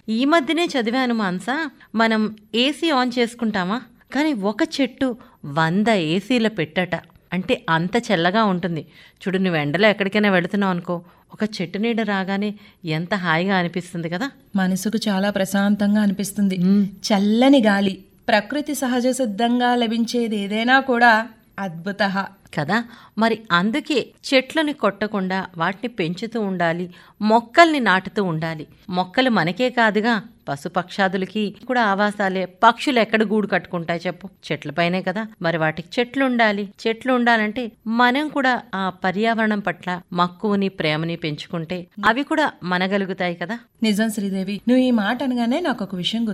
ఈ మధ్యనే చదివాను మాన్సా మనం ఏసీ ఆన్ చేసుకుంటామా కానీ ఒక చెట్టు వంద ఏసీల పెట్టట అంటే అంత చల్లగా ఉంటుంది చూడు నువ్వు ఎండలో ఎక్కడికైనా వెళుతున్నావు అనుకో ఒక చెట్టు నీడ రాగానే ఎంత హాయిగా అనిపిస్తుంది కదా మనసుకు చాలా ప్రశాంతంగా అనిపిస్తుంది చల్లని గాలి ప్రకృతి సహజ సిద్ధంగా లభించేది ఏదైనా కూడా అద్భుత కదా మరి అందుకే చెట్లని కొట్టకుండా వాటిని పెంచుతూ ఉండాలి మొక్కల్ని నాటుతూ ఉండాలి మొక్కలు మనకే కాదుగా పశుపక్షాదులకి కూడా ఆవాసాలే పక్షులు ఎక్కడ గూడు కట్టుకుంటాయి చెప్పు చెట్లపైనే కదా మరి వాటికి చెట్లు ఉండాలి చెట్లు ఉండాలంటే మనం కూడా ఆ పర్యావరణం పట్ల మక్కువని ప్రేమని పెంచుకుంటే అవి కూడా మనగలుగుతాయి కదా నిజం శ్రీదేవి నువ్వు ఈ మాట అనగానే నాకు ఒక విషయం గుర్తు